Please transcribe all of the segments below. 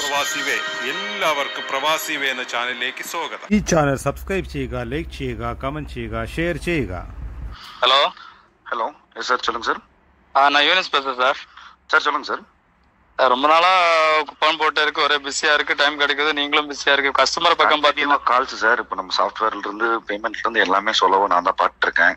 പ്രവാസിവേ എല്ലാവർക്കും പ്രവാസിവേ എന്ന ചാനലിലേക്ക് സ്വാഗതം ഈ ചാനൽ സബ്സ്ക്രൈബ് ചെയ്യുക ലൈക്ക് ചെയ്യുക കമന്റ് ചെയ്യുക ഷെയർ ചെയ്യുക ஹலோ ஹலோ எஸ் சார் சொல்லுங்க சார் ஆ நான் யூனிஸ் பேசுறேன் சார் சார் சொல்லுங்க சார் சார், ரொம்ப நாளா ஃபோன் போட்டு இருக்கு ஒரே பிஸியா இருக்கு டைம் கிடைக்குது நீங்களும் பிஸியா இருக்கு கஸ்டமர் பக்கம் பாத்தீங்கன்னா கால்ஸ் சார் இப்போ நம்ம சாஃப்ட்வேர்ல இருந்து பேமெண்ட்ல இருந்து எல்லாமே சொல்லவும் நான் தான் பார்த்துட்டு இருக்கேன்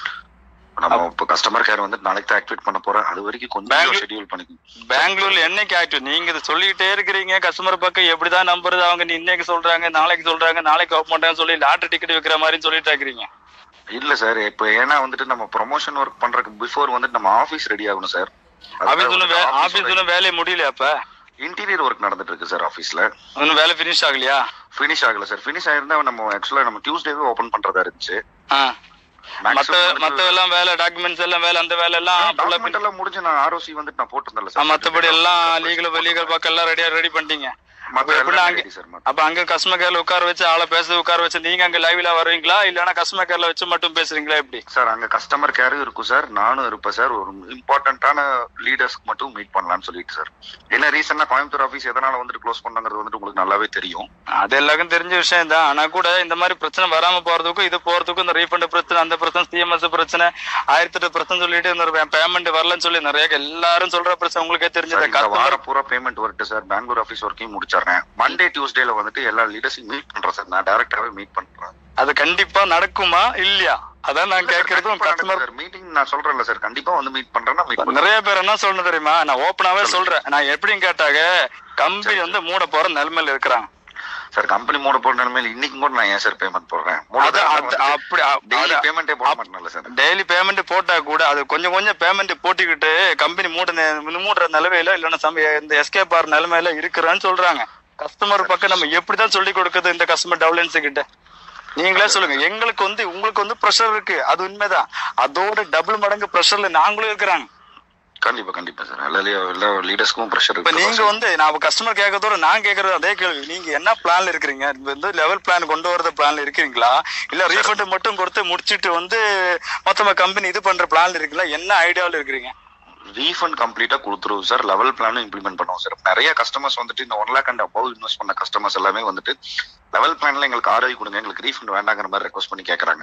நம்ம இப்போ கஸ்டமர் கேர் வந்து நாளைக்கு தான் ஆக்டிவேட் பண்ண போறேன் அது வரைக்கும் கொஞ்சம் Bangalore- ஷெட்யூல் பண்ணிக்கோங்க பெங்களூர்ல என்னைக்கு ஆக்டிவ் நீங்க இதை சொல்லிக்கிட்டே இருக்கிறீங்க கஸ்டமர் பக்கம் எப்படிதான் நம்புறது அவங்க நீ இன்னைக்கு சொல்றாங்க நாளைக்கு சொல்றாங்க நாளைக்கு ஓப்பன் பண்றாங்கன்னு சொல்லி லாட்டரி டிக்கெட் வைக்கிற மாதிரி சொல்லிட்டு இருக்கிறீங்க இல்ல சார் இப்போ ஏன்னா வந்துட்டு நம்ம ப்ரொமோஷன் ஒர்க் பண்றதுக்கு பிஃபோர் வந்துட்டு நம்ம ஆஃபீஸ் ரெடி ஆகணும் சார் ஆபீஸ் ஒன்றும் ஆபீஸ் ஒன்றும் வேலையை முடியல அப்ப இன்டீரியர் ஒர்க் நடந்துட்டு இருக்கு சார் ஆஃபீஸ்ல ஒன்றும் வேலை ஃபினிஷ் ஆகலையா ஃபினிஷ் ஆகல சார் ஃபினிஷ் ஆயிருந்தா நம்ம ஆக்சுவலா நம்ம டியூஸ்டேவே ஓபன் பண்றதா இருந்துச்சு ஆ. மத்த மத்த எல்லாம் வேலை டாக்குமெண்ட்ஸ் எல்லாம் வேலை அந்த வேலை எல்லாம் full ஆ டாக்குமெண்ட் எல்லாம் முடிஞ்சு நான் ஆர்ஓசி வந்துட்டு நான் போட்டிருந்தேன்ல ஆ, சார் மத்தபடி எல்லாம் லீகல் லீகல் பக்கம் எல்லாம் ரெடியா ரெடி பண்ணிட்டீங்க மத்த எப்படின்னா எல்லாம் அங்க- ready சார் மத்த அப்ப அங்க கஸ்டமர் கேர்ல உட்கார வச்சு ஆளை பேச உட்கார வச்சு நீங்க அங்க லைவ்ல வருவீங்களா இல்லனா கஸ்டமர் கேர்ல வச்சு மட்டும் பேசுறீங்களா எப்படி சார் அங்க கஸ்டமர் கேரும் இருக்கும் சார் நானும் இருப்பேன் சார் ஒரு இம்பார்ட்டன்டான லீடர்ஸ்க்கு மட்டும் மீட் பண்ணலாம்னு சொல்லிட்டு சார் என்ன ரீசன்னா கோயம்புத்தூர் ஆஃபீஸ் எதனால வந்துட்டு க்ளோஸ் பண்ணாங்கிறது வந்துட்டு உங்களுக்கு நல்லாவே தெரியும் அது எல்லாருக்கும் தெரிஞ்ச விஷயம் தான் ஆனா கூட இந்த மாதிரி பிரச்சனை வராம போறதுக்கும் இது போறதுக்கும் இந்த ரீஃபண்ட் பிரச்சனை அந்த பிரச்சனை சிஎம்எஸ் பிரச்சனை ஆயிரத்தி எட்டு பிரச்சனை சொல்லிட்டு இந்த பேமெண்ட் வரலன்னு சொல்லி நிறைய எல்லாரும் சொல்ற பிரச்சனை உங்களுக்கே சார், தெரிஞ்சது இந்த கஸ்டமர் வாரம் பூரா பேமெண்ட் வரட்டு சார் பெங்களூர் ஆஃபீஸ் ஒர்க்கையும் முடிச்சிடுறேன் மண்டே டியூஸ்டேல வந்துட்டு எல்லா லீடர்ஸையும் மீட் பண்றேன் சார் நான் டைரக்டாவே மீட் பண்றேன் அது கண்டிப்பா நடக்குமா இல்லையா அதான் நான் கேக்குறதும் கஸ்டமர் சார் மீட்டிங் நான் சொல்றேன்ல சார் கண்டிப்பா வந்து மீட் பண்றேன்னா மீட் பண்றேன் நிறைய பேர் என்ன சொல்லணும் தெரியுமா நான் ஓப்பனாவே சொல்றேன் நான் எப்படின்னு கேட்டாக கம்பெனி வந்து மூட போற நிலைமையில இருக்கிறாங்க சார் கம்பெனி மூட போற நிலைமையில இன்னைக்கு கூட நான் ஏன் சார் பேமெண்ட் போடுறேன் அது அது அப்படி டெய்லி அது- பேமெண்டே போட அப்- மாட்டேன்ல சார் டெய்லி பேமெண்ட் போட்டா கூட அது கொஞ்சம் கொஞ்சம் பேமெண்ட் போட்டுக்கிட்டு கம்பெனி மூட நெ- மூடுற நிலைமையில இல்லைன்னா சம இந்த எஸ்கேப் ஆகிற நிலைமையில இருக்கிறான்னு சொல்றாங்க கஸ்டமர் பக்கம் நம்ம எப்படிதான் சொல்லி கொடுக்குறது இந்த கஸ்டமர் டெவலன்ஸ் கிட்ட நீங்களே சொல்லுங்க எங்களுக்கு வந்து உங்களுக்கு வந்து ப்ரெஷர் இருக்கு அது உண்மைதான் அதோட டபுள் மடங்கு ப்ரெஷர்ல நாங்களும் இருக்கிறாங்க கண்டிப்பா கண்டிப்பா சார் எல்லா எல்லா லீடர்ஸ்க்கும் ப்ரெஷர் இப்ப இருக்கு நீங்க வந்து நான் கஸ்டமர் கேட்கறதோட நான் கேக்குறது அதே கேள்வி நீங்க என்ன பிளான்ல இருக்கிறீங்க இப்ப வந்து லெவல் பிளான் கொண்டு வரத பிளான்ல இருக்கிறீங்களா இல்ல ரீஃபண்ட் மட்டும் கொடுத்து முடிச்சிட்டு வந்து மொத்தமா கம்பெனி இது பண்ற பிளான்ல இருக்கீங்களா என்ன ஐடியாவில் இருக்கிறீங்க ரீஃபண்ட் கம்ப்ளீட்டா கொடுத்துருவோம் சார் லெவல் பிளானும் இம்ப்ளிமெண்ட் பண்ணுவோம் சார் நிறைய கஸ்டமர்ஸ் வந்துட்டு இந்த one lakh and above invest பண்ண கஸ்டமர்ஸ் எல்லாமே வந்துட்டு லெவல் பிளான்ல எங்களுக்கு ஆர்ஐ கொடுங்க எங்களுக்கு ரீஃபண்ட் வேண்டாங்கிற மாதிரி ரெக்வஸ்ட் பண்ணி கேக்குறாங்க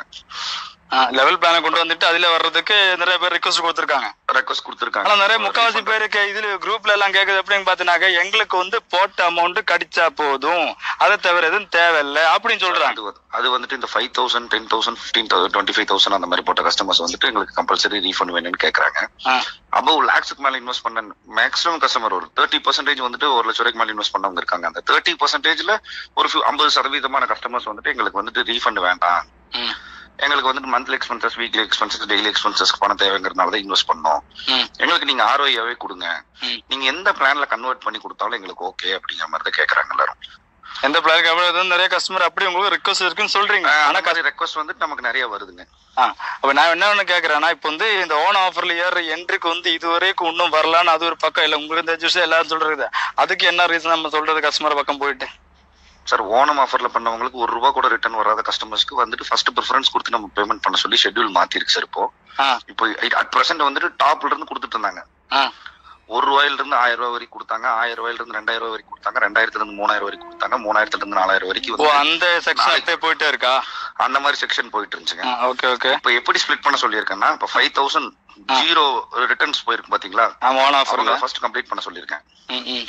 லெவல் பிளான கொண்டு வந்துட்டு அதுல வர்றதுக்கு நிறைய பேர் ரிக்வஸ்ட் கொடுத்துருக்காங்க ரெக்வஸ்ட் கொடுத்துருக்காங்க ஆனா நிறைய முக்காவாசி பேருக்கு இதுல குரூப்ல எல்லாம் கேக்குது எப்படின்னு பாத்தீங்கன்னாக்க எங்களுக்கு வந்து போட்ட அமௌண்ட் கடிச்சா போதும் அதை தவிர எதுவும் தேவையில்லை அப்படின்னு சொல்றாங்க அது வந்து- அது வந்துட்டு இந்த five thousand ten thousand fifteen thousand twenty five thousand அந்த மாதிரி போட்ட கஸ்டமர்ஸ் வந்துட்டு எங்களுக்கு கம்பல்சரி ரீஃபண்ட் வேணும்னு கேக்குறாங்க ஆ. அபவ் லேக்ஸுக்கு மேல இன்வெஸ்ட் பண்ண மேக்ஸிமம் கஸ்டமர் ஒரு தேர்ட்டி பர்சன்டேஜ் வந்துட்டு ஒரு லட்ச ரூபாய்க்கு மேல இன்வெஸ்ட் பண்ணவங்க இருக்காங்க அந்த தேர்ட்டி பர்சன்டேஜ்ல ஒரு ஐம்பது சதவீதமான கஸ்டமர்ஸ் வந்துட்டு எங்களுக்கு வந்துட்டு ரீஃபண்ட் வேண்டாம் ம். எங்களுக்கு வந்துட்டு monthly expenses weekly expenses daily expenses பணம் தேவைங்கிறதுனால தான் இன்வெஸ்ட் பண்ணோம் ம். எங்களுக்கு நீங்க ஆர்ஓஐயாவே கொடுங்க ம். நீங்க எந்த பிளான்ல கன்வெர்ட் பண்ணி கொடுத்தாலும் எங்களுக்கு ஓகே அப்படிங்கிற மாதிரி தான் கேக்குறாங்க எல்லாரும் எந்த பிளானுக்கு அப்படி எதுவும் நிறைய கஸ்டமர் அப்படி உங்களுக்கு ரிக்வஸ்ட் இருக்குன்னு சொல்றீங்க ஆனா ஆனா ரெக்வஸ்ட் வந்துட்டு நமக்கு நிறைய வருதுங்க ஆ, அப்ப நான் என்ன ஒண்ணு கேக்குறேன்னா இப்ப வந்து இந்த ஓன் ஆஃபர்ல ஏற என்ட்ரிக்கு வந்து இது வரைக்கும் இன்னும் வரலான்னு அது ஒரு பக்கம் இல்ல உங்களுக்கு தெரிஞ்ச விஷயம் எல்லாரும் சொல்றது அதுக்கு என்ன ரீசன் நம்ம சொல்றது கஸ்டமர் பக்கம் போயிட்டு சார் ஓணம் ஆஃபர்ல பண்ணவங்களுக்கு ஒரு ரூபா கூட ரிட்டர்ன் வராத கஸ்டமர்ஸ்க்கு வந்துட்டு ஃபர்ஸ்ட் ப்ரிஃபரன்ஸ் கொடுத்து நம்ம பேமெண்ட் பண்ண சொல்லி ஷெட்யூல் மாத்திருக்கு சார் இப்போ ஆ. இப்போ அட் பிரசன்ட் வந்துட்டு டாப்ல இருந்து கொடுத்துட்டு இருந்தாங்க ஆ. ஒரு ரூபாயில இருந்து ஆயிரம் ரூபாய் வரைக்கும் கொடுத்தாங்க ஆயிரம் ரூபாயில இருந்து ரெண்டாயிரம் ரூபாய் வரைக்கும் கொடுத்தாங்க ரெண்டாயிரத்துல இருந்து மூணாயிரம் வரைக்கும் கொடுத்தாங்க மூணாயிரத்துல இருந்து நாலாயிரம் வரைக்கும் ஓ வந்து அந்த செக்ஷன் அப்படியே போயிட்டே இருக்கா அந்த மாதிரி செக்ஷன் போயிட்டு இருந்துச்சுங்க ஓகே ஓகே இப்போ எப்படி ஸ்ப்ளிட் பண்ண சொல்லியிருக்கேன்னா இப்போ ஃபைவ் தௌசண்ட் ஜீரோ ரிட்டர்ன்ஸ் போயிருக்கு பாத்தீங்களா ஆமா ஓன் ஆஃபர்ல அவங்க ஃபர்ஸ்ட் கம்ப்ளீட் பண்ண சொல்லியிருக்கேன்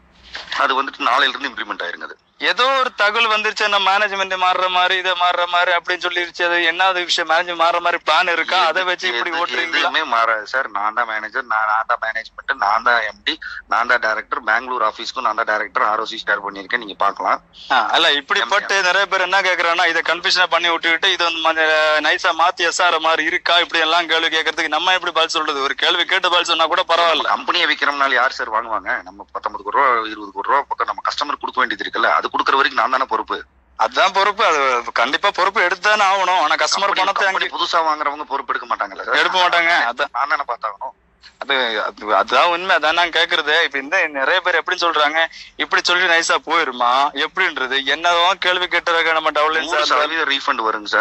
அது வந்துட்டு நாளையில இருந்து இம்ப்ளிமெண்ட் ஆயிருங்க அது ஏதோ ஒரு தகவல் வந்துருச்சு நம்ம மேனேஜ்மெண்ட் மாறுற மாதிரி இதை மாறுற மாதிரி அப்படின்னு சொல்லிருச்சு அது என்னது விஷயம் மேனேஜ் மாறுற மாதிரி பிளான் இருக்கா அதை வச்சு இப்படி எது- ஓட்டுறீங்களா எதுவுமே மாறாது சார் நான் தான் மேனேஜர் நான் நான் தான் மேனேஜ்மெண்ட் நான் தான் எம்டி நான் தான் டைரக்டர் பெங்களூர் ஆபீஸ்க்கும் நான் தான் டைரக்டர் ஆர்ஓசி ஷேர் பண்ணியிருக்கேன் நீங்க பார்க்கலாம் ஆ, அல்ல இப்படிப்பட்டு நிறைய பேர் என்ன கேக்குறாங்கன்னா இதை கன்ஃபியூஷனா பண்ணி விட்டுக்கிட்டு இது வந்து நைஸா மாத்தி எஸ்ஆர் மாதிரி இருக்கா இப்படி எல்லாம் கேள்வி கேட்கறதுக்கு நம்ம எப்படி பதில் சொல்றது ஒரு கேள்வி கேட்டு பதில் சொன்னா கூட பரவாயில்ல கம்பெனியை விற்கிறோம்னால யார் சார் வாங்குவாங்க நம்ம பத்தொன்பது கோடி ரூபா இருபது கோடி ரூபா பக்கம் நம்ம கஸ்டமர் கொடுக்க வேண்டியது இருக்குல்ல அது கொடுக்குற வரைக்கும் நான் தானே பொறுப்பு அதுதான் பொறுப்பு அது கண்டிப்பா பொறுப்பு எடுத்துதானே ஆகணும் ஆனா கஸ்டமர் Company- பணத்தை company அங்க புதுசா வாங்குறவங்க பொறுப்பு எடுக்க மாட்டாங்கல்ல சார் எடுக்க மாட்டாங்க. அதான். நான் தானே பார்த்தாகணும் அது அது- அதுதான் உண்மை அதான் நான் கேக்குறது இப்ப இந்த நிறைய பேர் எப்படி சொல்றாங்க இப்படி சொல்லி நைஸா போயிருமா எப்படின்றது என்னதான் கேள்வி கேட்டுறாங்க நம்ம நூறு டவுன்லைன் சதவீதம் ரீஃபண்ட் வருங்க சார்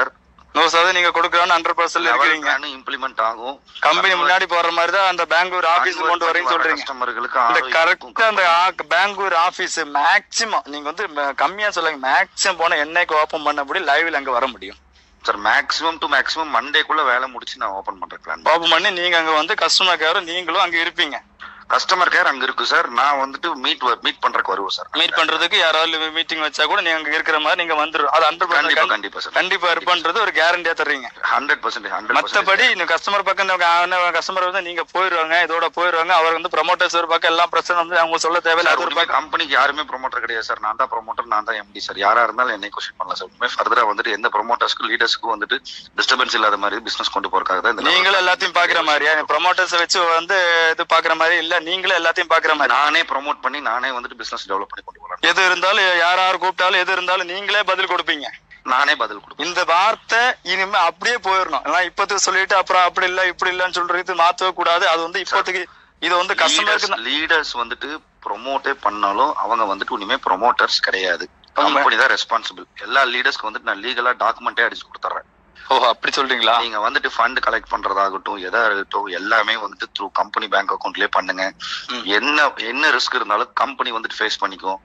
நூறு சதவீதம் நீங்க கொடுக்கறோம்னு ஹண்ட்ரட் பர்சன்ட் லெவல் இருக்கிறீங்க பிளான் இம்ப்ளிமெண்ட் ஆகும் கம்பெனி முன்னாடி போற மாதிரி தான் அந்த பெங்களூர் ஆபீஸ் கொண்டு வரேன்னு சொல்றீங்க கஸ்டமர்களுக்கு இந்த ROI கரெக்டா அந்த கொடுக்கும். ஆ- பெங்களூர் ஆபீஸ் மேக்சிமம் நீங்க வந்து ம- கம்மியா சொல்லுங்க மேக்சிமம் போன என்னைக்கு ஓபன் பண்ணபடி லைவ்ல அங்க வர முடியும் சார் மேக்ஸிமம் டு மேக்ஸிமம் மண்டேக்குள்ள வேலை முடிச்சு நான் ஓபன் பண்றேன் பிளான் ஓபன் பண்ணி நீங்க அங்க வந்து கஸ்டமர் கேரும் நீங்களும் அங்க இருப்பீங்க கஸ்டமர் கேர் அங்க இருக்கு சார் நான் வந்துட்டு மீட் மீட் பண்றதுக்கு வருவோம் சார் மீட் பண்றதுக்கு யாராவது மீட்டிங் வச்சா கூட நீங்க அங்க இருக்கிற மாதிரி நீங்க வந்துரும் அது ஹண்ட்ரட் கண்டிப்பா பர்சன்ட் கண்டிப்பா சார் கண்டிப்பா இருப்பன்றது ஒரு கேரண்டியா தர்றீங்க ஹண்ட்ரட் பர்சன்ட் ஹண்ட்ரட் மத்தபடி இந்த கஸ்டமர் பக்கம் இந்த கஸ்டமர் வந்து நீங்க போயிருவாங்க இதோட போயிருவாங்க அவர் வந்து ப்ரமோட்டர்ஸ் ஒரு பக்கம் எல்லாம் பிரச்சனை வந்து அவங்க சொல்ல தேவையில்ல அது ஒரு பக்கம் கம்பெனிக்கு யாருமே ப்ரொமோட்டர் கிடையாது சார் நான் தான் ப்ரொமோட்டர் நான் தான் எம்டி சார் யாரா இருந்தாலும் என்னை கொஸ்டின் பண்ணலாம் சார் உண்மை ஃபர்தரா வந்துட்டு எந்த ப்ரொமோட்டர்ஸ்க்கு லீடர்ஸ்க்கும் வந்துட்டு டிஸ்டர்பன்ஸ் இல்லாத மாதிரி பிசினஸ் கொண்டு போறதுக்காக தான் இந்த நீங்களும் எல்லாத்தையும் பாக்குற மாதிரியா ப்ரொமோட்டர்ஸ் வச்சு வந்து இது பாக்குற மாதிரி இல்ல நீங்களும் எல்லாத்தையும் பாக்குற மாதிரி நானே ப்ரோமோட் பண்ணி நானே வந்துட்டு பிசினஸ் டெவலப் பண்ணி கொண்டு போகலாம் எது இருந்தாலும் யார் யார் கூப்பிட்டாலும் எது இருந்தாலும் நீங்களே பதில் கொடுப்பீங்க நானே பதில் கொடுப்பேன் இந்த வார்த்தை இனிமே அப்படியே போயிடணும் ஏன்னா இப்போதைக்கு சொல்லிட்டு அப்புறம் அப்படி இல்ல இப்படி இல்லன்னு சொல்றது மாத்தவே கூடாது அது வந்து இப்போதைக்கு இது வந்து கஸ்டமருக்கு லீடர்ஸ் வந்துட்டு ப்ரொமோட்டே பண்ணாலும் அவங்க வந்துட்டு இனிமே ப்ரொமோட்டர்ஸ் கிடையாது ஆமா. கம்பெனி தான் ரெஸ்பான்சிபிள் எல்லா லீடர்ஸ்க்கு வந்துட்டு நான் லீகலா டாக்குமெண்டே அடிச்சு கொடுத்துறேன் ஓ அப்படி சொல்றீங்களா நீங்க வந்துட்டு ஃபண்ட் கலெக்ட் பண்றதாகட்டும் எதா இருக்கட்டும் எல்லாமே வந்துட்டு த்ரூ கம்பெனி பேங்க் அக்கௌண்ட்லயே பண்ணுங்க ம். என்ன என்ன ரிஸ்க் இருந்தாலும் கம்பெனி வந்துட்டு ஃபேஸ் பண்ணிக்கும்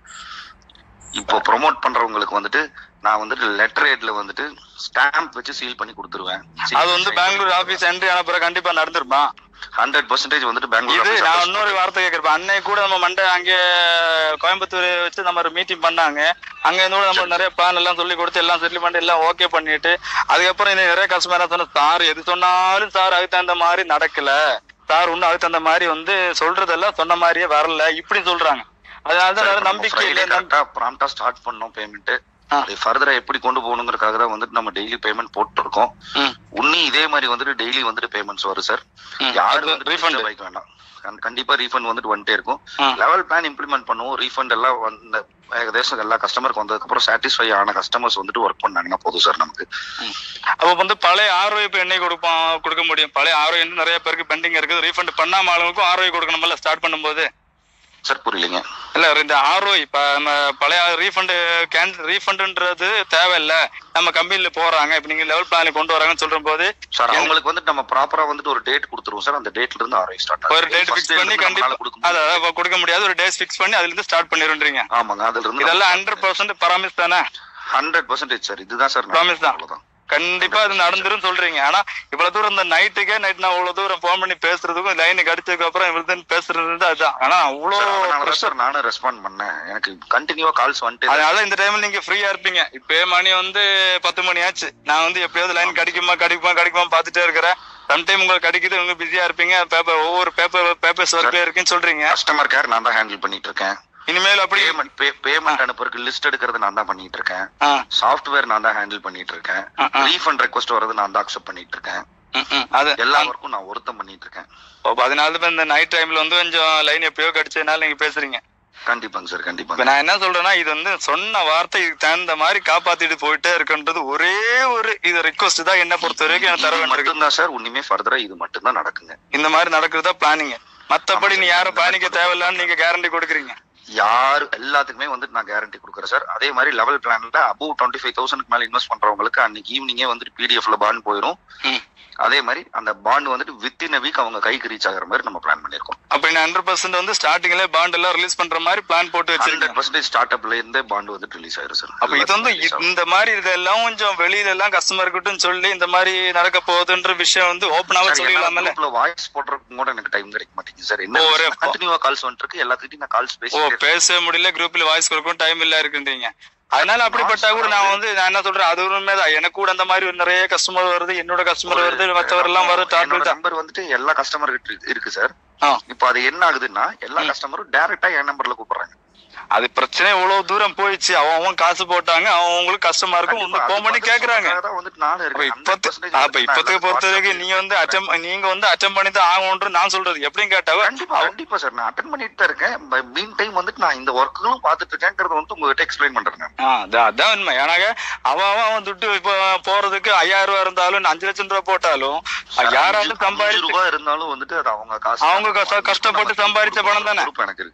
இப்போ ப்ரோமோட் பண்றவங்களுக்கு வந்துட்டு நான் வந்துட்டு லெட்டர் ஹெட்ல வந்துட்டு ஸ்டாம்ப் வச்சு சீல் பண்ணி கொடுத்துருவேன் அது வந்து பெங்களூர் ஆபீஸ் என்ட்ரி ஆன பிறகு கண்டிப்பா நடந்துருமா ஹண்ட்ரட் பர்சன்டேஜ் வந்துட்டு இது பெங்களூர் நான் இன்னொரு வார்த்தை கேட்கிறேன் அன்னை கூட நம்ம மண்டே அங்கே கோயம்புத்தூர் வச்சு நம்ம ஒரு மீட்டிங் பண்ணாங்க அங்க இருந்து கூட நம்ம நிறைய பிளான் எல்லாம் சொல்லி கொடுத்து எல்லாம் செட்டில்மெண்ட் எல்லாம் ஓகே பண்ணிட்டு அதுக்கப்புறம் இன்னும் நிறைய கஸ்டமர் சொன்ன சார் எது சொன்னாலும் சார் அதுக்கு தகுந்த மாதிரி நடக்கல சார் இன்னும் அதுக்கு தகுந்த மாதிரி வந்து சொல்றதெல்லாம் சொன்ன மாதிரியே வரல இப்படி சொல்றாங்க அதனால தான் நிறைய நம்பிக்கை இல்லை நம்பி- கரெக்டா ப்ராம்ப்டா ஸ்டார்ட் பண்ணோம் பேமெண்ட் ஆ. அது ஃபர்தரா எப்படி கொண்டு போகணுங்கிறதுக்காக தான் வந்துட்டு நம்ம டெய்லி பேமெண்ட் போட்டுருக்கோம் ம். உன்னி இதே மாதிரி வந்துட்டு டெய்லி வந்துட்டு பேமெண்ட்ஸ் வரும் சார் ம். யாரு அது வந்து refund. refund வைக்க வேண்டாம் கண்- கண்டிப்பா ரீஃபண்ட் வந்துட்டு வந்துட்டே இருக்கும் ம். லெவல் பிளான் இம்ப்ளிமெண்ட் பண்ணுவோம் ரீஃபண்ட் எல்லாம் வந்து ஏகதேசம் எல்லா கஸ்டமருக்கு வந்ததுக்கு அப்புறம் சாட்டிஸ்ஃபை ஆன கஸ்டமர்ஸ் வந்துட்டு ஒர்க் பண்ணாங்கன்னா போதும் சார் நமக்கு அப்ப வந்து பழைய ஆர்ஓ இப்ப என்னைக்கு கொடுப்போம் கொடுக்க முடியும் பழைய ஆர்ஓ நிறைய பேருக்கு பெண்டிங் இருக்குது ரீஃபண்ட் பண்ணாம ஆளுங்களுக்கும் ஆர்ஓ கொடுக்கணும்ல ஸ்டார்ட் பண்ணும்போது சார் புரியலைங்க இல்ல இந்த ஆர்ஓ இப்ப நம்ம பழைய ரீஃபண்ட் கேன்சல் ரீஃபண்ட்ன்றது தேவையில்ல நம்ம கம்பெனில போறாங்க இப்ப நீங்க லெவல் பிளான் கொண்டு வராங்கன்னு சொல்ற போது சார் அவங்களுக்கு வந்துட்டு நம்ம ப்ராப்பரா வந்துட்டு ஒரு டேட் கொடுத்துருவோம் சார் அந்த டேட்ல இருந்து ஆர்ஐ ஸ்டார்ட் ஒரு டேட் ஃபிக்ஸ் பண்ணி கண்டிப்பா அதாவது இப்ப கொடுக்க முடியாது ஒரு டேட் ஃபிக்ஸ் பண்ணி அதுல இருந்து ஸ்டார்ட் பண்ணிருன்றீங்க ஆமாங்க அதுல இருந்து இதெல்லாம் ஹண்ட்ரட் பர்சன்ட் பராமிஸ் தானே ஹண்ட்ரட் பர்சன்டேஜ் சார் இதுதான் சார் Promise தான். அவ்வளவுதான் கண்டிப்பா அது நடந்துரும் சொல்றீங்க ஆனா இவ்வளவு தூரம் இந்த நைட்டுக்கே நைட் நான் இவ்வளவு தூரம் போன் பண்ணி பேசுறதுக்கும் லைனுக்கு அடிச்சதுக்கு அப்புறம் இவ்வளவு பேசுறது அதுதான் ஆனா அவ்வளோ சார், அதனாலதான் pressure. சார் நானும் ரெஸ்பாண்ட் பண்ணேன் எனக்கு கண்டினியூவா கால்ஸ் வந்துட்டு அதனால இந்த டைம்ல நீங்க ஃப்ரீயா இருப்பீங்க இப்ப மணி வந்து பத்து மணி ஆச்சு நான் வந்து எப்படியாவது லைன் கிடைக்குமா கிடைக்குமா கிடைக்குமா பாத்துட்டே இருக்கிறேன் சம்டைம் உங்களுக்கு கிடைக்குது உங்க பிஸியா இருப்பீங்க பேப்பர் ஒவ்வொரு பேப்பர் பேப்பர்ஸ் ஒர்க்ல இருக்குன்னு சொல்றீங்க கஸ்டமர் கேர் நான் தான் ஹேண்டில் பண்ணிட்டு இருக்கேன் இனிமேல் அப்படி பேமெண்ட் பேமெண்ட் அனுப்புறதுக்கு லிஸ்ட் எடுக்கிறது நான் தான் பண்ணிட்டு இருக்கேன் ஆ, சாஃப்ட்வேர் நான் தான் ஹேண்டில் பண்ணிட்டு இருக்கேன் ஆ, ஆ. ரீஃபண்ட் ரெக்வஸ்ட் வரது நான் தான் அக்செப்ட் பண்ணிட்டு இருக்கேன் ம், ம், அது எல்லா ஒர்க்கும் நான் ஒருத்தம் பண்ணிட்டு இருக்கேன் அப்ப அதனால தான் இந்த நைட் டைம்ல வந்து கொஞ்சம் லைன் எப்பயோ கிடைச்சதுனால நீங்க பேசுறீங்க கண்டிப்பாங்க சார் இப்ப கண்டிப்பாங்க நான் என்ன சொல்றேன்னா இது வந்து சொன்ன வார்த்தை இதுக்கு தகுந்த மாதிரி காப்பாத்திட்டு போயிட்டே இருக்குன்றது ஒரே ஒரு இது ரிக்வஸ்ட் தான் என்ன பொறுத்த வரைக்கும் எனக்கு தர இது வேண்டியிருக்கு மட்டும்தான் சார் உன்னிமே ஃபர்தரா இது மட்டும்தான் நடக்குங்க இந்த மாதிரி நடக்கிறதா பிளானிங் மத்தபடி ஆமா நீ சார். யாரும் பிளானிக்க தேவையில்லான்னு நீங்க கேரண்டி கொடுக்குறீங்க யாரு எல்லாத்துக்குமே வந்துட்டு நான் கேரண்டி கொடுக்குறேன் சார் அதே மாதிரி லெவல் பிளான்ல அபவ் டுவெண்ட்டி ஃபைவ் தௌசண்ட்க்கு மேல இன்வெஸ்ட் பண்றவங்களுக்கு அன்னைக்கு ஈவினிங்கே வந்துட்டு பிடிஎஃப்ல பாண்ட் போயிடும் ம். அதே மாதிரி அந்த பாண்ட் வந்துட்டு வித்தின் வீக் அவங்க கைக்கு ரீச் ஆகுற மாதிரி நம்ம பிளான் பண்ணிருக்கோம் அப்ப நீ ஹண்ட்ரட் பர்சன்ட் வந்து ஸ்டார்டிங்ல பாண்ட் எல்லாம் ரிலீஸ் பண்ற மாதிரி பிளான் போட்டு ஹண்ட்ரட் வச்சிருக்கேன் பர்சன்டேஜ் ஸ்டார்ட் அப்ல இருந்தே பாண்ட் வந்துட்டு ரிலீஸ் ஆயிரும் சார் அப்ப இது வந்து இந்த மாதிரி இதெல்லாம் கொஞ்சம் வெளியில எல்லாம் கஸ்டமர் கிட்டும் சொல்லி இந்த மாதிரி நடக்க போகுதுன்ற விஷயம் வந்து ஓப்பனாவே சொல்லிடலாம்ல வாய்ஸ் போடுறதுக்கு கூட எனக்கு டைம் கிடைக்க மாட்டேங்குது சார் ஓ, என்ன ஒரு- கண்டினியூவா கால்ஸ் வந்துட்டு இருக்கு எல்லாத்துக்கிட்டையும் நான் கால்ஸ் ஓ பேசி பேசவே முடியல குரூப்ல வாய்ஸ் கொடுக்கும் டைம் இல்ல இருக்குன்றீங்க அதனால அப்படிப்பட்டா கூட நான் வந்து நான் என்ன சொல்றேன் அது உண்மைதான் எனக்கு கூட அந்த மாதிரி ஒரு நிறைய கஸ்டமர் வருது என்னோட கஸ்டமர் வருது மற்றவர் எல்லாம் வரும் டாபிக் தான் நம்பர் வந்துட்டு எல்லா கஸ்டமர் கிட்ட இருக்கு சார் ஆ. இப்போ அது என்ன ஆகுதுன்னா எல்லா கஸ்டமரும் டைரக்டா என் நம்பர்ல கூப்பிடுறாங்க அது பிரச்சனை இவ்வளவு தூரம் போயிடுச்சு அவன் அவன் காசு போட்டாங்க அவன் அவங்களுக்கு கஷ்டமா இருக்கும் கண்டிப்பா, ஒண்ணு போன் பண்ணி அது கேக்குறாங்க அதுக்காக வந்துட்டு நானும் அப்ப இருக்கேன். இப்பத்து 100% அப்ப இப்பத்துக்கு நான் பொறுத்த வரைக்கும் WhatsApp நீங்க வந்து அட்டம் நீங்க வந்து அட்டம் பண்ணி தான் ஆகணும்ன்ற நான் சொல்றது எப்படின்னு கேட்டாவ கண்டிப்பா கண்டிப்பா சார் நான் அட்டன் பண்ணிட்டு தான் இருக்கேன் மீன் டைம் வந்துட்டு நான் இந்த ஒர்க்குகளும் பாத்துட்டு இருக்கேங்கிறது வந்து உங்ககிட்ட எக்ஸ்பிளைன் பண்றேன் நான். ஆ, அதான் அதான் உண்மை ஏன்னாக்க அவன் அவன் அவன் துட்டு இப்போ போறதுக்கு ஐயாயிரம் ரூபாய் இருந்தாலும் அஞ்சு லட்சம் ரூபாய் போட்டாலும் சார், யாராலும் அஞ்சு- அஞ்சு சம்பாதிச்சு ரூபாய் இருந்தாலும் வந்துட்டு அது அவங்க காசு அவங்க கஷ்ட- கஷ்டப்பட்டு சம்பாதிச்ச பணம் தானே. பொறுப்பு எனக்கு இருக்கு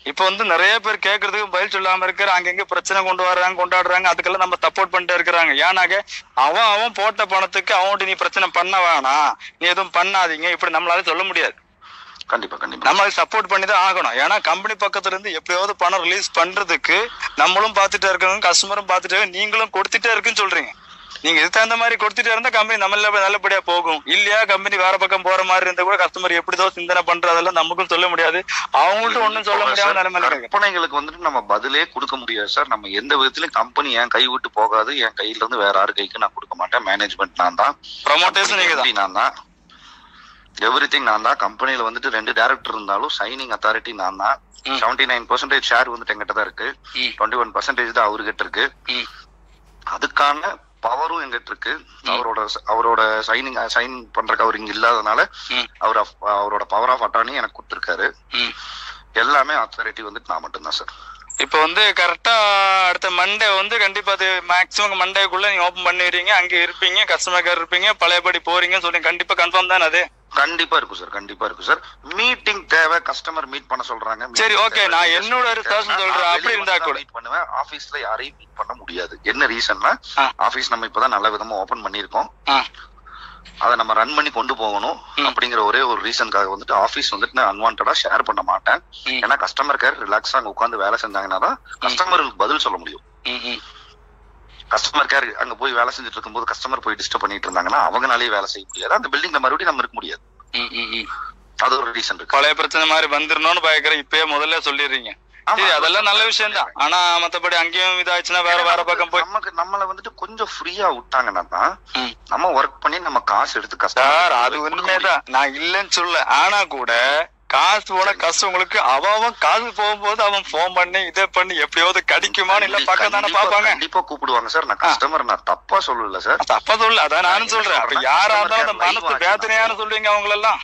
இப்ப வந்து நிறைய பேர் கேக்குறதுக்கு பதில் சொல்லாம இருக்கிற அங்கங்க பிரச்சனை கொண்டு வர்றாங்க கொண்டாடுறாங்க அதுக்கெல்லாம் நம்ம சப்போர்ட் பண்ணிட்டு இருக்கிறாங்க ஏன்னாக்க அவன் அவன் போட்ட பணத்துக்கு அவன்கிட்ட நீ பிரச்சனை பண்ண வேணாம் நீ எதுவும் பண்ணாதீங்க இப்படி நம்மளால சொல்ல முடியாது கண்டிப்பா கண்டிப்பா நம்ம சப்போர்ட் பண்ணி தான் ஆகணும் ஏன்னா கம்பெனி பக்கத்துல இருந்து எப்படியாவது பணம் ரிலீஸ் பண்றதுக்கு நம்மளும் பார்த்துட்டே இருக்கணும் கஸ்டமரும் பார்த்துட்டே இருக்கு, நீங்களும் கொடுத்துட்டே இருக்குன்னு சொல்றீங்க நீங்க இதுக்கு தகுந்த மாதிரி கொடுத்துட்டே இருந்தா கம்பெனி நம்ம நல்லபடியா போகும் இல்லையா கம்பெனி வேற பக்கம் போற மாதிரி இருந்தா கூட கஸ்டமர் எப்படிதோ சிந்தனை பண்றதெல்லாம் நமக்கும் சொல்ல முடியாது அவங்கள்ட்ட ஒண்ணும் சொல்ல முடியாத நிலைமையில இருக்கு கற்பனைகளுக்கு வந்துட்டு நம்ம பதிலே கொடுக்க முடியாது சார் நம்ம எந்த விதத்திலயும் கம்பெனி என் கை விட்டு போகாது என் கையில இருந்து வேற யாரு கைக்கு நான் கொடுக்க மாட்டேன் மேனேஜ்மெண்ட் நான் தான் ப்ரொமோட்டர்ஸ் நீங்க தான் MD நான் தான் எவ்ரி திங் நான் தான் கம்பெனில வந்துட்டு ரெண்டு டேரக்டர் இருந்தாலும் சைனிங் அத்தாரிட்டி நான் தான் ம். செவன்டி நைன் பர்சன்டேஜ் ஷேர் வந்துட்டு எங்கிட்ட தான் இருக்கு ம். டுவெண்ட்டி ஒன் பர்சன்டேஜ் தான் அவர்கிட்ட இருக்கு ம். அதுக்கான பவரும் எங்கிட்ட இருக்கு அவரோட அவரோட சைனிங் சைன் பண்றதுக்கு அவர் இங்க இல்லாதனால ம். அவர் of- அவரோட பவர் ஆஃப் அட்டானி எனக்கு கொடுத்துருக்காரு ம். எல்லாமே அத்தாரிட்டி வந்துட்டு நான் மட்டும்தான் சார் இப்ப வந்து கரெக்டா அடுத்த மண்டே வந்து கண்டிப்பா அது மேக்ஸிமம் மண்டேக்குள்ள நீங்க ஓபன் பண்ணிடுறீங்க அங்க இருப்பீங்க கஸ்டமர் கேர் இருப்பீங்க பழையபடி போறீங்கன்னு சொல்லி கண்டிப்பா கன்ஃபார்ம் தானே அது கண்டிப்பா இருக்கும் சார் கண்டிப்பா இருக்கும் சார் மீட்டிங் தேவை கஸ்டமர் மீட் பண்ண சொல்றாங்க சரி, meeting okay, தேவை, நான் leaders என்னோட meeting ஒரு person தேவைன்னா சொல்றேன். நான் அப்படி வெளிய இருந்தா வந்து தான் கூட. meet பண்ணுவேன் ஆபீஸ்ல யாரையும் மீட் பண்ண முடியாது என்ன ரீசன்னா ஆ. ஆபீஸ் நம்ம இப்பதான் நல்ல விதமா ஓபன் பண்ணிருக்கோம் ஆ. அதை நம்ம ரன் பண்ணி கொண்டு போகணும் ம். அப்படிங்கிற ஒரே ஒரு ரீசனுக்காக வந்துட்டு ஆபீஸ் வந்துட்டு நான் அன்வான்டா ஷேர் பண்ண மாட்டேன் ம். ஏன்னா கஸ்டமர் கேர் ரிலாக்ஸா அங்க உட்காந்து வேலை செஞ்சாங்கன்னா தான் கஸ்டமருக்கு பதில் சொல்ல முடியும் ம், ம். கஸ்டமர் கேர் அங்க போய் வேலை செஞ்சுட்டு இருக்கும்போது கஸ்டமர் போய் டிஸ்டர்ப் பண்ணிட்டு இருந்தாங்கன்னா அவங்கனாலேயே வேலை செய்ய முடியாது அந்த பில்டிங்ல மறுபடியும் நம்ம இருக்க முடியாது ம், ம், ம். அது ஒரு ரீசன் இருக்கு பழைய பிரச்சனை மாதிரி வந்துடணும்னு பயக்கிறேன் இப்பயே முதல்ல சொல்லிடுறீங்க ஆமா, சரி அதெல்லாம் நல்ல விஷயம் தான் ஆனா மத்தபடி அங்கேயும் இதாச்சுன்னா வேற வேற பக்கம் போய் நமக்கு நம்மள வந்துட்டு கொஞ்சம் ஃப்ரீயா விட்டாங்கன்னா தான் ம். நம்ம ஒர்க் பண்ணி நம்ம காசு எடுத்து கஷ்டம் சார் அது உண்மைதான் நான் இல்லைன்னு சொல்ல ஆனா கூட காசு போன கஷ்டங்களுக்கு அவன் அவன் காசு போகும்போது அவன் போன் பண்ணி இதை பண்ணி எப்படியாவது கிடைக்குமான்னு இல்ல பக்கம் தானே பாப்பாங்க கண்டிப்பா கூப்பிடுவாங்க சார் நான் கஸ்டமர் நான் தப்பா சொல்லல சார் தப்பா சொல்ல அதான் நானும் சொல்றேன் அப்ப யாரா இருந்தாலும் அந்த மனசு வேதனையானு சொல்லுவீங்க அவங்களெல்லாம்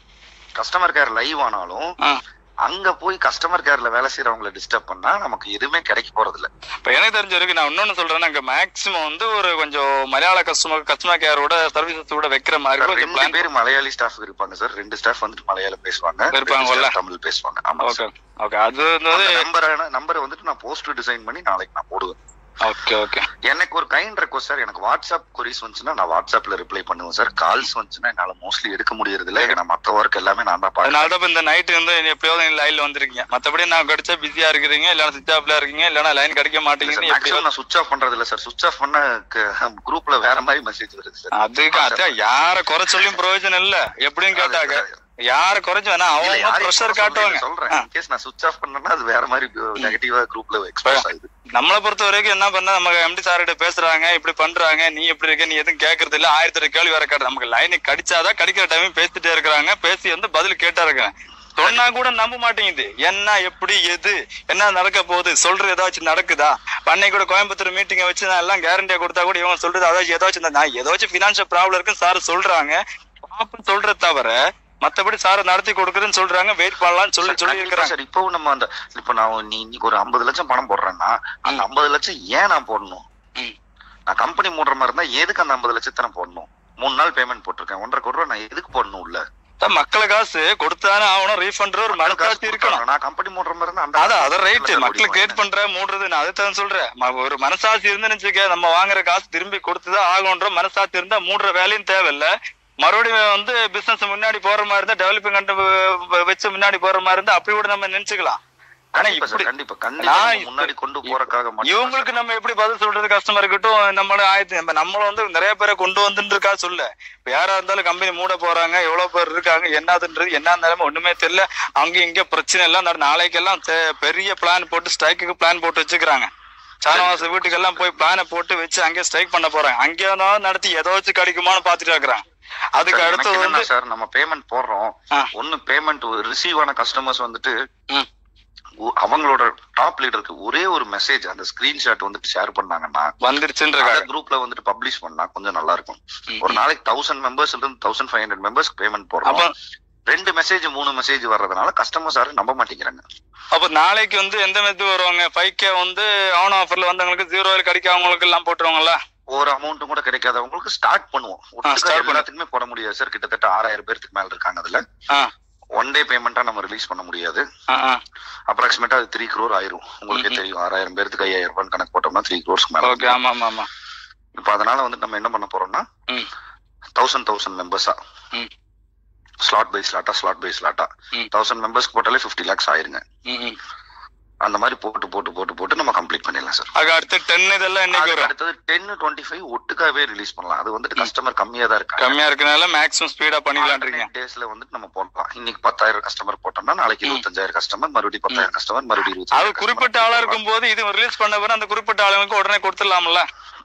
கஸ்டமர் கேர் லைவ் ஆனாலும் ஆ. அங்க போய் கஸ்டமர் கேர்ல வேலை செய்யறவங்களை டிஸ்டர்ப் பண்ணா நமக்கு எதுவுமே கிடைக்க போறது இல்ல இப்ப எனக்கு தெரிஞ்ச வரைக்கும் நான் இன்னொன்னு சொல்றேன் அங்க மேக்சிமம் வந்து ஒரு கொஞ்சம் மலையாள கஸ்டமர் கஸ்டமர் கேரோட சர்வீசஸ் கூட வைக்கிற மாதிரி கொஞ்சம் ரெண்டு பிளான் பேர் மலையாளி ஸ்டாஃப் இருப்பாங்க சார் ரெண்டு ஸ்டாஃப் வந்துட்டு மலையாளம் பேசுவாங்க இருப்பாங்கல்ல? ரெண்டு staff தமிழ் பேசுவாங்க ஆமா ஓகே ஓகே அது வந்து நம்பர் நம்பரை வந்துட்டு நான் போஸ்ட் டிசைன் பண்ணி நாளைக்கு நான் போடுவேன் ஓகே ஓகே எனக்கு ஒரு கைண்ட் ரெக்வஸ்ட் சார் எனக்கு வாட்ஸ்அப் கொரிஸ் வந்துச்சுன்னா நான் வாட்ஸ்அப்ல ரிப்ளை பண்ணுவேன் சார் கால்ஸ் வந்துச்சுன்னா என்னால மோஸ்ட்லி எடுக்க முடியறது இல்ல ஏன்னா மத்த ஒர்க் எல்லாமே நான் தான் அதனால பாக்குறேன் தான் இப்ப இந்த நைட்டு வந்து எப்படியாவது லைன்ல வந்திருக்கீங்க மத்தபடி நான் கிடைச்சா பிஸியா இருக்கிறீங்க இல்லைன்னா சுவிச் ஆஃப்ல இருக்கீங்க இல்லைன்னா லைன் கிடைக்க மாட்டேங்குது எப்படியோ மேக்ஸிமம் நான் சுவிச் ஆஃப் பண்றது இல்ல சார் சுவிச் ஆஃப் பண்ண குரூப்ல வேற மாதிரி மெசேஜ் வருது சார் அதுக்கு அதான் யார குறை சொல்லியும் பிரயோஜனம் இல்ல எப்படின்னு கேட்டாங்க யார குறைச்சு வேணா இல்ல, அவங்க யாரையும் ப்ரெஷர் குறை சொல்லல, காட்டுவாங்க சொல்றேன் ஆ. In case நான் சுவிச் ஆஃப் பண்ணேன்னா அது வேற மாதிரி நெகட்டிவா குரூப்ல எக்ஸ்பிரஸ் ஆகுது நம்மளை பொறுத்த வரைக்கும் என்ன பண்ண நம்ம எம்டி சார்கிட்ட பேசுறாங்க இப்படி பண்றாங்க நீ எப்படி இருக்க நீ எதுவும் கேக்குறது இல்ல ஆயிரத்தி எட்டு கேள்வி வேற கேட்டு நமக்கு லைன் கடிச்சாதான் கடிக்கிற டைம் பேசிட்டே இருக்கிறாங்க பேசி வந்து பதில் கேட்டா இருக்கிறேன் சொன்னா கூட நம்ப மாட்டேங்குது என்ன எப்படி எது என்ன நடக்க போகுது சொல்றது ஏதாச்சும் நடக்குதா அன்னைக்கு கூட கோயம்புத்தூர் மீட்டிங்கை வச்சு நான் எல்லாம் கேரண்டியா கொடுத்தா கூட இவங்க சொல்றது அதாச்சும் ஏதாச்சும் இந்த- நான் ஏதாச்சும் பினான்சியல் ப்ராப்ளம் இருக்குன்னு சார் சொல்றாங்க பாப்புன்னு சொல்றது தவிர மத்தபடி சார் நடத்தி கொடுக்குறேன்னு சொல்றாங்க வெயிட் பண்ணலாம்னு சொல்லி சார், சொல்லி கண்டிப்பா இருக்கிறாங்க சார் இப்பவும் நம்ம அந்த இப்ப நான் நீ இன்னைக்கு ஒரு ஐம்பது லட்சம் பணம் போடுறேன்னா அந்த ஐம்பது லட்சம் ஏன் நான் போடணும் ம். நான் கம்பெனி மூடுற மாதிரி இருந்தா எதுக்கு அந்த ஐம்பது லட்சத்தை நான் போடணும் மூணு நாள் பேமெண்ட் போட்டிருக்கேன் ஒன்றரை கோடி ரூபா நான் எதுக்கு போடணும் உள்ள அதான் மக்கள் காசு கொடுத்தானே ஆகணும் ரீஃபண்ட் ஒரு மனசாட்சி இருக்கணும் நான் கம்பெனி மூடுற மாதிரி இருந்தா அந்த அதான் அதான் ரைட் சார் மக்களுக்கு ஓடி கேட் பண்ற மூடுறது நான் அதைத்தான் சொல்றேன் ம- ஒரு மனசாட்சி இருந்துன்னு வச்சுக்க நம்ம வாங்குற காசு திரும்பி கொடுத்துதான் ஆகணுன்ற மனசாட்சி இருந்தா மூடுற வேலையும் தேவையில்ல மறுபடியும் வந்து பிசினஸ் முன்னாடி போற மாதிரி இருந்தா டெவலப்பிங் கண்டு வச்சு முன்னாடி போற மாதிரி இருந்தா அப்படி கூட நம்ம நினைச்சுக்கலாம் ஆனா கண்டிப்பா சார் இப்படி கண்டிப்பா கண்டிப்பா நான் நம்ம முன்னாடி கொண்டு போறதுக்காக மட்டும் இவங்களுக்கு நம்ம எப்படி பதில் சொல்றது கஸ்டமர் இருக்கட்டும் நம்மள ஆயிரத்தி நம்ம நம்மள வந்து நிறைய பேரை கொண்டு வந்துட்டு இருக்கா சொல்ல இப்ப யாரா இருந்தாலும் கம்பெனி மூட போறாங்க எவ்வளவு பேர் இருக்காங்க என்னதுன்றது என்ன நிலைமை ஒண்ணுமே தெரியல அங்க இங்க பிரச்சனை எல்லாம் நட- நாளைக்கெல்லாம் தே- பெரிய பிளான் போட்டு ஸ்ட்ரைக்குக்கு பிளான் போட்டு வச்சுக்கிறாங்க சானவாச வீட்டுக்கெல்லாம் போய் பிளானை போட்டு வச்சு அங்கே ஸ்ட்ரைக் பண்ண போறாங்க அங்கே தான் நடத்தி ஏதாச்சும் கிடைக்குமான்னு பாத்துட்டு இருக்கிறாங்க அதுக்கு சார், அடுத்து எனக்கு வந்து என்னன்னா சார் நம்ம பேமெண்ட் போடுறோம் ஆ. ஒண்ணு பேமெண்ட் ரிசீவ் ஆன கஸ்டமர்ஸ் வந்துட்டு ம். ஒ- அவங்களோட டாப் லீடருக்கு ஒரே ஒரு மெசேஜ் அந்த ஸ்கிரீன்ஷாட் வந்துட்டு ஷேர் பண்ணாங்கன்னா வந்துருச்சுன்றாங்க குரூப்ல வந்துட்டு பப்ளிஷ் பண்ணா கொஞ்சம் நல்லா இருக்கும் ம். ஒரு நாளைக்கு தௌசண்ட் மெம்பர்ஸ்ல இருந்து thousand five hundred members payment அப்ப போடுறோம் ரெண்டு மெசேஜ் மூணு மெசேஜ் வர்றதுனால கஸ்டமர்ஸ் யாரும் நம்ப மாட்டேங்கிறாங்க அப்ப நாளைக்கு வந்து எந்த மெத்து வருவாங்க ஃபைவ் கே வந்து ஆன் ஆஃபர்ல வந்தவங்களுக்கு ஜீரோவில் கிடைக்காதவங்களுக்கு எல்லாம் போட்டுருவாங்கல்ல ஒரு அமௌண்ட் கூட கிடைக்காதவங்களுக்கு ஸ்டார்ட் பண்ணுவோம் ஒட்டுக்கா start பண்ணு. எல்லாத்துக்குமே போட முடியாது சார் கிட்டத்தட்ட ஆறாயிரம் பேருக்கு மேல இருக்காங்க அதுல ஆ ஒன் டே பேமெண்டா நம்ம ரிலீஸ் பண்ண முடியாது ஆ, ஆ. அப்ராக்சிமேட்டா அது த்ரீ crore ஆயிரும் உங்களுக்கே தெரியும் ஆறாயிரம் பேருக்கு ஐயாயிரம் ரூபாய் கணக்கு போட்டோம்னா த்ரீ க்ரோர்ஸ்க்கு மேல ஓகே ஆமா ஆமா ஆமா இப்போ அதனால வந்து நம்ம என்ன பண்ண போறோம்னா ம். தௌசண்ட் தௌசண்ட் மெம்பர்ஸா ம். ஸ்லாட் பை ஸ்லாட்டா ஸ்லாட் பை ஸ்லாட்டா ம். தௌசண்ட் மெம்பர்ஸ்க்கு போட்டாலே ஃபிஃப்டி லேக்ஸ் ஆயிருங்க ம், ம். அந்த மாதிரி போட்டு போட்டு போட்டு போட்டு நம்ம கம்ப்ளீட் பண்ணிடலாம் சார் ஆக அடுத்து டென் இதெல்லாம் என்னைக்கு அதுக்கு வரும் அடுத்தது டென் டுவெண்ட்டி ஃபைவ் ஒட்டுக்காவே ரிலீஸ் பண்ணலாம் அது வந்துட்டு கஸ்டமர் கம்மியா தான் இருக்காங்க கம்மியா இருக்கனால மேக்ஸிமம் ஸ்பீடா பண்ணிக்கலான்றீங்க டேஸ்ல வந்துட்டு நம்ம போடலாம் இன்னைக்கு பத்தாயிரம் கஸ்டமர் போட்டோம்னா நாளைக்கு ம். இருபத்தஞ்சாயிரம் கஸ்டமர் மறுபடியும் பத்தாயிரம் கஸ்டமர் மறுபடியும் அது இருபத்தஞ்சாயிரம் குறிப்பிட்ட ஆளா இருக்கும் போது இது ரிலீஸ் பண்ண பிறகு அந்த குறிப்பிட்ட ஆளுங்களுக்கு உடனே கொடுத்துடலாம்ல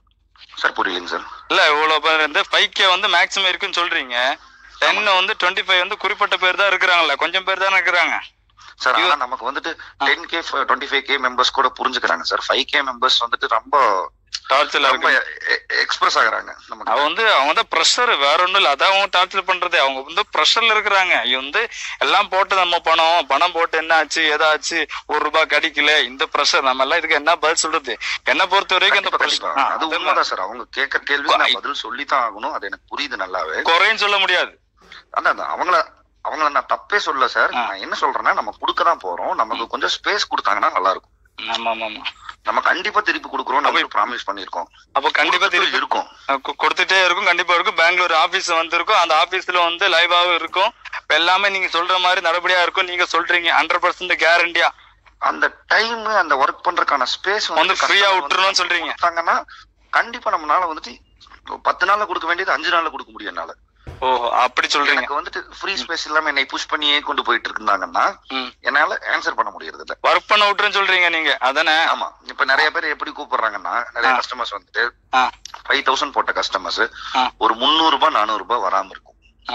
சார் புரியலைங்க சார் இல்ல இவ்வளவு பேர் வந்து ஃபைவ் கே வந்து மேக்ஸிமம் இருக்குன்னு சொல்றீங்க டென் வந்து டுவெண்ட்டி ஃபைவ் வந்து குறிப்பிட்ட பேர் தான் இருக்கிறாங்கல்ல கொஞ்சம் பேர் தானே இருக்கிறாங்க சார் இது- ஆனா நமக்கு வந்துட்டு ten K twenty five K members கூட புரிஞ்சுக்கிறாங்க சார் ஃபைவ் கே மெம்பர்ஸ் வந்துட்டு ரொம்ப டார்ச்சர்ல ரொம்ப இருக்கு எக்ஸ்பிரஸ் ஆகுறாங்க நமக்கு அவ வந்து அவங்க தான் ப்ரெஷர் வேற ஒண்ணும் இல்ல அதான் அவங்க டார்ச்சர் பண்றது அவங்க வந்து ப்ரெஷர்ல இருக்கிறாங்க இது வந்து எல்லாம் போட்டு நம்ம பணம் பணம் போட்டு என்ன ஆச்சு ஏதாச்சு ஒரு ரூபாய் கிடைக்கல இந்த ப்ரெஷர் நம்ம எல்லாம் இதுக்கு என்ன பதில் சொல்றது என்ன பொறுத்த வரைக்கும் அந்த கண்டிப்பா, கண்டிப்பா. ப்ரெஷர் அது உண்மைதான் சார் அவங்க கேட்கற கேள்வி நான் பதில் சொல்லித்தான் ஆகணும் அது எனக்கு புரியுது நல்லாவே குறைன்னு சொல்ல முடியாது அதான் அதான். அவங்கள அவங்கள நான் தப்பே சொல்ல சார் ஆ. நான் என்ன சொல்றேன்னா நம்ம கொடுக்க தான் போறோம் நமக்கு கொஞ்சம் ஸ்பேஸ் கொடுத்தாங்கன்னா நல்லா இருக்கும் ஆமா ஆமா ஆமா நம்ம கண்டிப்பா திருப்பி கொடுக்குறோம் நம்ம ப்ராமிஸ் பண்ணிருக்கோம் அப்போ கண்டிப்பா கொடுத்துட்டு திருப்பி இருக்கும் கு- கொடுத்துட்டே இருக்கும் கண்டிப்பா இருக்கும் பெங்களூர் ஆபீஸ் வந்திருக்கும் அந்த ஆபீஸ்ல வந்து லைவாவும் இருக்கும் இப்ப எல்லாமே நீங்க சொல்ற மாதிரி நடபடியா இருக்கும் நீங்க சொல்றீங்க ஹண்ட்ரட் பர்சன்ட் கேரண்டியா அந்த டைம் அந்த ஒர்க் பண்றதுக்கான ஸ்பேஸ் வந்து free ஆ விட்டுறணும்னு சொல்றீங்க. கொடுத்தாங்கன்னா கண்டிப்பா நம்மளால வந்துட்டு பத்து நாள்ல கொடுக்க வேண்டியது அஞ்சு நாள்ல கொடுக்க முடியும் என்னால ஓஹோ அப்படி சொல்றீங்க எனக்கு வந்துட்டு ஃப்ரீ ஸ்பேஸ் இல்லாம என்னை புஷ் பண்ணியே கொண்டு போயிட்டு இருந்தாங்கன்னா ம். என்னால ஆன்சர் பண்ண முடியறது இல்ல ஒர்க் பண்ண விட்டுருன்னு சொல்றீங்க நீங்க அதானே ஆமா இப்ப நிறைய பேர் எப்படி கூப்பிடுறாங்கன்னா நிறைய ஆ. கஸ்டமர்ஸ் வந்துட்டு ஆ. ஃபைவ் தௌசண்ட் போட்ட கஸ்டமர்ஸ் ஆ. ஒரு முந்நூறு ரூபாய் நானூறு ரூபாய் வராம இருக்கும் ஆ.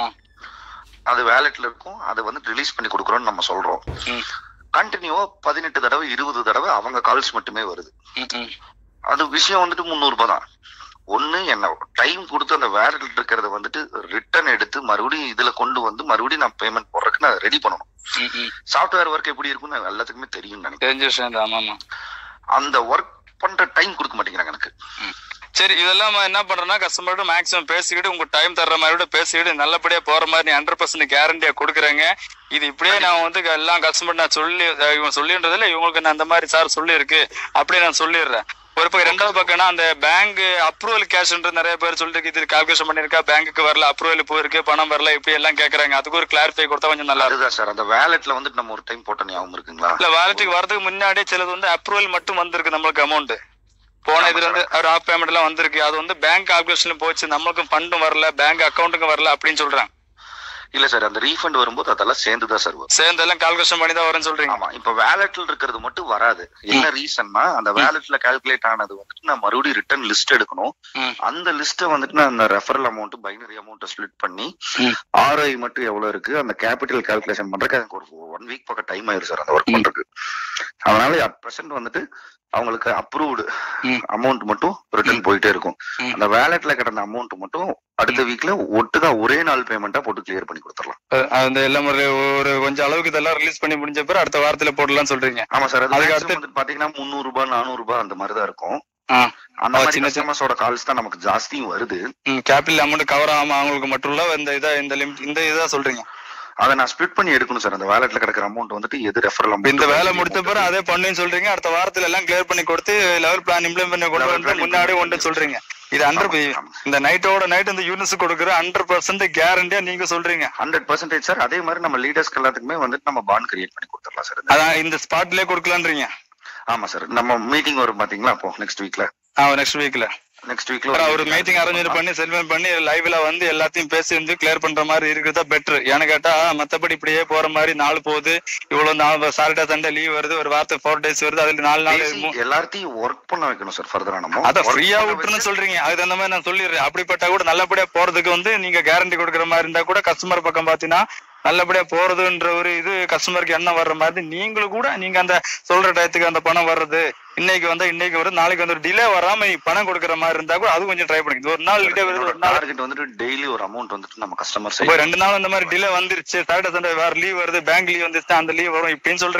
அது வேலெட்ல இருக்கும் அதை வந்து ரிலீஸ் பண்ணி கொடுக்குறோம்னு நம்ம சொல்றோம் ம். கண்டினியூவா பதினெட்டு தடவை இருபது தடவை அவங்க கால்ஸ் மட்டுமே வருது ம், ம். அது விஷயம் வந்துட்டு முந்நூறு ரூபாய் தான் ஒண்ணு என்ன டைம் கொடுத்து அந்த வேலெட்ல இருக்கிறத வந்துட்டு ரிட்டர்ன் எடுத்து மறுபடியும் இதுல கொண்டு வந்து மறுபடியும் நான் பேமெண்ட் போடுறதுக்கு நான் ரெடி பண்ணணும் ம், ம். சாஃப்ட்வேர் ஒர்க் எப்படி இருக்கும்னு எல்லாத்துக்குமே தெரியும் நினைக்கிறேன் தெரிஞ்ச விஷயம் தான் ஆமா ஆமா அந்த ஒர்க் பண்ற டைம் கொடுக்க மாட்டேங்கிறாங்க எனக்கு சரி இதெல்லாம் நான் என்ன பண்றேன்னா கஸ்டமர்கிட்ட மேக்ஸிமம் பேசிக்கிட்டு உங்க டைம் தர்ற மாதிரி கூட பேசிக்கிட்டு நல்லபடியா போற மாதிரி நீ ஹண்ட்ரட் பர்சன்ட் கேரண்டியா கொடுக்குறேங்க இது இப்படியே நான் வந்து எல்லாம் கஸ்டமர் நான் சொல்லி அஹ் இவங்க சொல்லின்றதுல இவங்களுக்கு நான் அந்த மாதிரி சார் சொல்லியிருக்கு அப்படியே நான் சொல்லிடுறேன் ஒரு பக்கம் ரெண்டாவது பக்கம்னா அந்த பேங்க் அப்ரூவல் கேஷ்ன்றது நிறைய பேர் சொல்லிட்டு இது கால்குலேஷன் பண்ணிருக்கா பேங்க்குக்கு வரல அப்ரூவல் போயிருக்கு பணம் வரல இப்படி எல்லாம் கேக்குறாங்க அதுக்கு ஒரு கிளாரிஃபை கொடுத்தா கொஞ்சம் நல்லா இருக்கும் அதுதான் சார் அந்த வேலெட்ல வந்துட்டு நம்ம ஒரு டைம் போட்ட ஞாபகம் இருக்குங்களா இல்ல வாலெட்டுக்கு வரதுக்கு முன்னாடியே சிலது வந்து அப்ரூவல் மட்டும் வந்திருக்கு நம்மளுக்கு அமௌண்ட் போன ஆமா இதுல இருந்து ஒரு ஆஃப் பேமெண்ட் எல்லாம் வந்திருக்கு அது வந்து பேங்க் கால்குலேஷன் போச்சு நம்மளுக்கும் ஃபண்டும் வரல பேங்க் அக்கௌண்ட்டுக்கும் வரல அப்படின்னு சொல்றாங்க இல்ல சார் அந்த ரீஃபண்ட் வரும்போது அதெல்லாம் சேர்ந்து தான் சார் வரும் சேர்ந்து எல்லாம் கால்குலேஷன் பண்ணி தான் வரும்னு சொல்றீங்க ஆமா இப்ப வேலெட்ல இருக்கிறது மட்டும் வராது என்ன ரீசன்னா அந்த வேலெட்ல கால்குலேட் ஆனது வந்துட்டு நான் மறுபடியும் ரிட்டர்ன் லிஸ்ட் எடுக்கணும் ம். அந்த லிஸ்ட்டை வந்துட்டு நான் அந்த referral amount binary amount split பண்ணி ம். ஆர்ஐ மட்டும் எவ்வளவு இருக்கு அந்த கேபிட்டல் கால்குலேஷன் பண்றதுக்கு எனக்கு ஒரு ஒன் வீக் பக்கம் டைம் ஆயிரும் சார் அந்த ஒர்க் ம். பண்றதுக்கு அதனால அட் பிரசன்ட் வந்துட்டு அவங்களுக்கு அப்ரூவ்டு ம். அமௌண்ட் மட்டும் ரிட்டர்ன் போயிட்டே இருக்கும் ம். அந்த வேலெட்ல கிடந்த அமௌண்ட் மட்டும் அடுத்த வீக்ல ஒட்டுக்கா ஒரே நாள் பேமெண்டா போட்டு கிளியர் பண்ணி கொடுத்துடலாம் அஹ் அந்த எல்லாம் ஒரு ஒரு கொஞ்சம் அளவுக்கு இதெல்லாம் ரிலீஸ் பண்ணி முடிஞ்ச பிறகு அடுத்த வாரத்துல போடலாம்னு சொல்றீங்க ஆமா சார் அது அதுக்கு maximum அடுத்து- வந்துட்டு பாத்தீங்கன்னா முந்நூறு ரூபாய் நானூறு ரூபாய் அந்த மாதிரி தான் இருக்கும் ஆ. அந்த ஆ, மாதிரி சின்ன சின்ன- கஸ்டமர்ஸோட கால்ஸ் தான் நமக்கு ஜாஸ்தியும் வருது கேபிட்டல் அமௌண்ட் கவர் ஆகாம அவங்களுக்கு மட்டும் இல்ல இந்த இதா இந்த லிமிட் இந்த இதா சொல்றீங்க அதை நான் ஸ்பிளிட் பண்ணி எடுக்கணும் சார் அந்த வேலெட்ல கிடக்கிற அமௌண்ட் வந்துட்டு எது ரெஃபரல் இப்ப இந்த வேலை முடித்த பிறகு அதே பண்ணுன்னு சொல்றீங்க அடுத்த வாரத்துல எல்லாம் கிளியர் பண்ணி கொடுத்து லெவல் பிளான் இம்ப்ளிமெண்ட் பண்ணி கொண்டு Level வந்து plan முன்னாடி implement ஒன்று சொல்றீங்க இது ஹண்ட்ரட் ஆமா, ஆமா. இந்த நைட்டோட நைட் இந்த யூனிட்ஸ் கொடுக்குற ஹண்ட்ரட் பர்சன்ட் கேரண்டியா நீங்க சொல்றீங்க ஹண்ட்ரட் பர்சன்டேஜ் சார் அதே மாதிரி நம்ம லீடர்ஸ்க்கு எல்லாத்துக்குமே வந்துட்டு நம்ம பாண்ட் கிரியேட் பண்ணி கொடுத்துடலாம் சார் அதான் இந்த ஸ்பாட்லயே கொடுக்கலான்றீங்க ஆமா சார் நம்ம மீட்டிங் வரும் பாத்தீங்களா அப்போ நெக்ஸ்ட் வீக்ல நெக்ஸ்ட் வீக்ல நெக்ஸ்ட் வீக்ல ஒரு மீட்டிங் அரேஞ்ச் பண்ணி செல்வன் பண்ணி லைவ்ல வந்து எல்லாத்தையும் பேசி வந்து கிளியர் பண்ற மாதிரி இருக்கிறதா பெட்டர் ஏன்னு கேட்டா மத்தபடி இப்படியே போற மாதிரி நாள் போகுது இவ்வளவு நாள் சாட்டர்டே சண்டே லீவ் வருது ஒரு வாரத்துக்கு ஃபோர் டேஸ் வருது அதுல நாலு நாள் மூ- எல்லாத்தையும் ஒர்க் பண்ண வைக்கணும் சார் ஃபர்தரா நம்ம அத Work ஃப்ரீயா பண்ண விட்டுருன்னு வச்சு- சொல்றீங்க அதுக்கு தகுந்த மாதிரி நான் சொல்லிடுறேன் அப்படிப்பட்ட கூட நல்லபடியா போறதுக்கு வந்து நீங்க கேரண்டி கொடுக்குற மாதிரி இருந்தா கூட கஸ்டமர் பக்கம் பாத்தீங்கன்னா நல்லபடியா போறதுன்ற ஒரு இது கஸ்டமருக்கு என்ன வர்ற மாதிரி நீங்களும் கூட நீங்க அந்த சொல்ற டயத்துக்கு அந்த பணம் வர்றது இன்னைக்கு வந்து இன்னைக்கு வருது நாளைக்கு வந்து ஒரு டிலே வராம பணம் கொடுக்குற மாதிரி இருந்தா கூட அது கொஞ்சம் ட்ரை பண்ணுங்க ஒரு நாள் டிலே வருது ஒரு நாள் டார்கெட் வந்துட்டு டெய்லி ஒரு அமௌண்ட் வந்துட்டு நம்ம கஸ்டமர் இப்போ ரெண்டு நாள் இந்த மாதிரி டிலே வந்துருச்சு சாட்டர்டே சண்டே வேற லீவ் வருது பேங்க் லீவ் வந்துருச்சு அந்த லீவ் வரும் இப்படின்னு சொல்றீங்க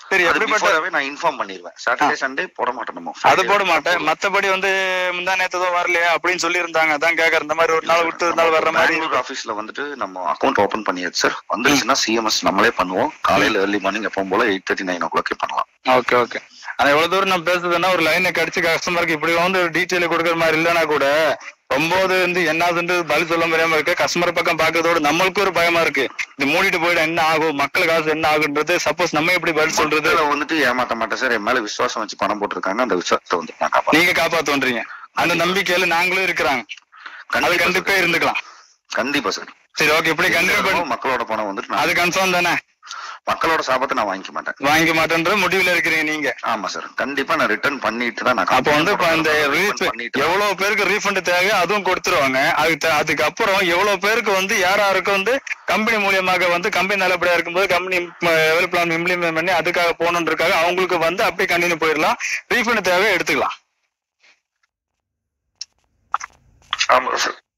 சரி அது எப்படிப்பட்ட பிஃபோராவே நான் இன்ஃபார்ம் பண்ணிடுவேன் சாட்டர்டே சண்டே போட மாட்டோம் நம்ம அது போட மாட்டேன் மத்தபடி வந்து முந்தா நேத்து தான் வரலையா அப்படின்னு சொல்லி இருந்தாங்க அதான் கேக்குறேன் இந்த மாதிரி ஒரு நாள் விட்டு ஒரு நாள் வர்ற மாதிரி பெங்களூர் ஆபீஸ்ல வந்துட்டு நம்ம அக்கௌண்ட் ஓபன் பண்ணியாச்சு சார் வந்துருச்சுன்னா சிஎம்எஸ் நம்மளே பண்ணுவோம் காலையில ஏர்லி மார்னிங் எப்பவும் போல எயிட் தேர்ட்டி நைன் ஓ கிளாக்கே பண்ணலாம் ஓகே ஓகே ஆனா எவ்வளவு தூரம் நான் பேசுறதுன்னா ஒரு லைனை கடிச்சு கஸ்டமருக்கு இப்படி வந்து ஒரு டீட்டெயில் கொடுக்குற மாதிரி இல்லைன்னா கூட ரொம்பவது வந்து என்னதுன்னு பதில் சொல்ல முடியாம இருக்கு கஸ்டமர் பக்கம் பாக்குறதோட நம்மளுக்கு ஒரு பயமா இருக்கு இது மூடிட்டு போயிட என்ன ஆகும் மக்கள் காசு என்ன ஆகுன்றது சப்போஸ் நம்ம எப்படி பதில் சொல்றது மக்களை வந்துட்டு ஏமாத்த மாட்டேன் சார் என் மேல விசுவாசம் வச்சு பணம் போட்டிருக்காங்க அந்த விசுவாசத்தை வந்து நான் காப்பாற்றேன் நீங்க காப்பாத்தோன்றீங்க அந்த நம்பிக்கையில நாங்களும் இருக்கிறாங்க அது கண்டிப்பா இருந்துக்கலாம் கண்டிப்பா சார் சரி ஓகே இப்படி கண்டிப்பா பண்ணு. மக்களோட பணம் வந்துட்டு நான் அது கன்ஃபார்ம் தானே மக்களோட சாபத்தை நான் வாங்கிக்க மாட்டேன் வாங்கிக்க மாட்டேன்ற முடிவுல இருக்கிறீங்க நீங்க ஆமா சார் கண்டிப்பா நான் ரிட்டர்ன் பண்ணிட்டு தான் நான் அப்ப வந்து இப்ப இந்த refund ரீஃபண்ட் பண்ணிட்டு தான் எவ்வளவு பேருக்கு ரீஃபண்ட் தேவையோ அதுவும் கொடுத்துருவாங்க அதுக்கு த- அதுக்கப்புறம் எவ்வளவு பேருக்கு வந்து யார் யாருக்கு வந்து கம்பெனி மூலியமாக வந்து கம்பெனி நல்லபடியா இருக்கும்போது கம்பெனி லெவல் பிளான் இம்ப்ளிமெண்ட் பண்ணி அதுக்காக போகணுன்றக்காக அவங்களுக்கு வந்து அப்படியே கண்டினியூ போயிடலாம் ரீஃபண்ட் தேவையோ எடுத்துக்கலாம் ஆமா சார்